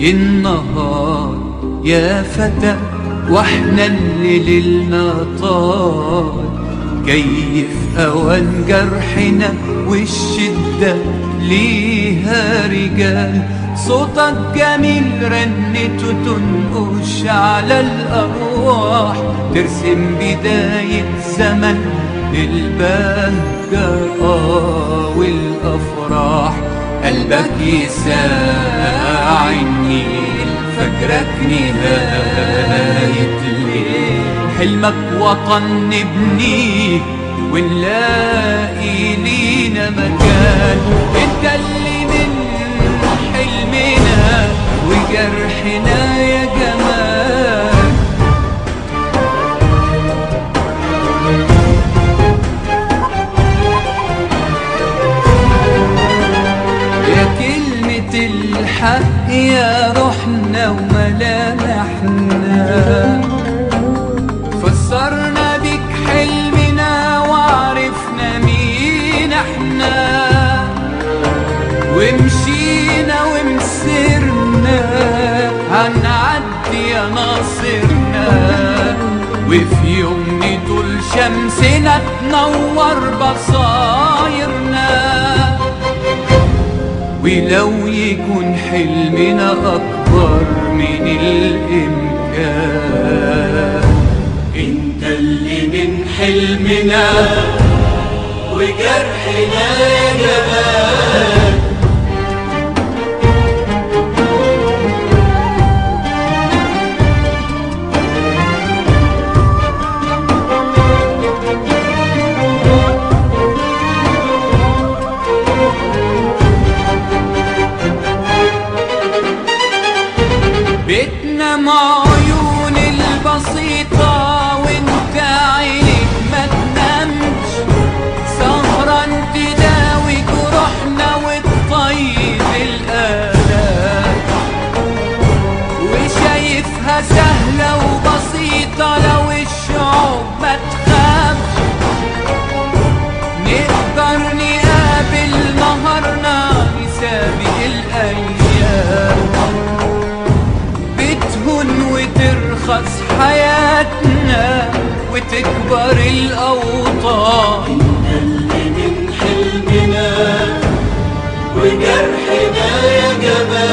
جاي النهار يا فتى واحنا اللي ليلنا طال كيف اوان جرحنا والشدة ليها رجال صوتك جميل رنته تنقش على الأرواح ترسم بداية زمن البهجة آه والأفراح قلبك يساع النيل فجرك نهاية الليل حلمك وطن نبنيه ونلاقي لينا مكان انت اللي من حلمنا وجرحنا يا جمال يا كلمة الحق يا روحنا وملامحنا فسرنا بك حلمنا وعرفنا مين احنا ومشينا ومسرنا هنعدي يا ناصرنا وفي يوم طول شمسنا تنور بصايرنا ولو يكون حلمنا أكبر من الإمكان انت اللي من حلمنا وجرحنا يا جمال بيتنا مع عيون البسيطة وانت عينك ما تنامش سهران تداوي جروحنا وتطيب الآلام وشايفها سهلة وبسيطة لو الشعوب ما تخافش نقدر نقابل نهارنا نسابق الأيام بتهون وترخص حياتنا وتكبر الأوطان انت اللي من حلمنا وجرحنا يا جمال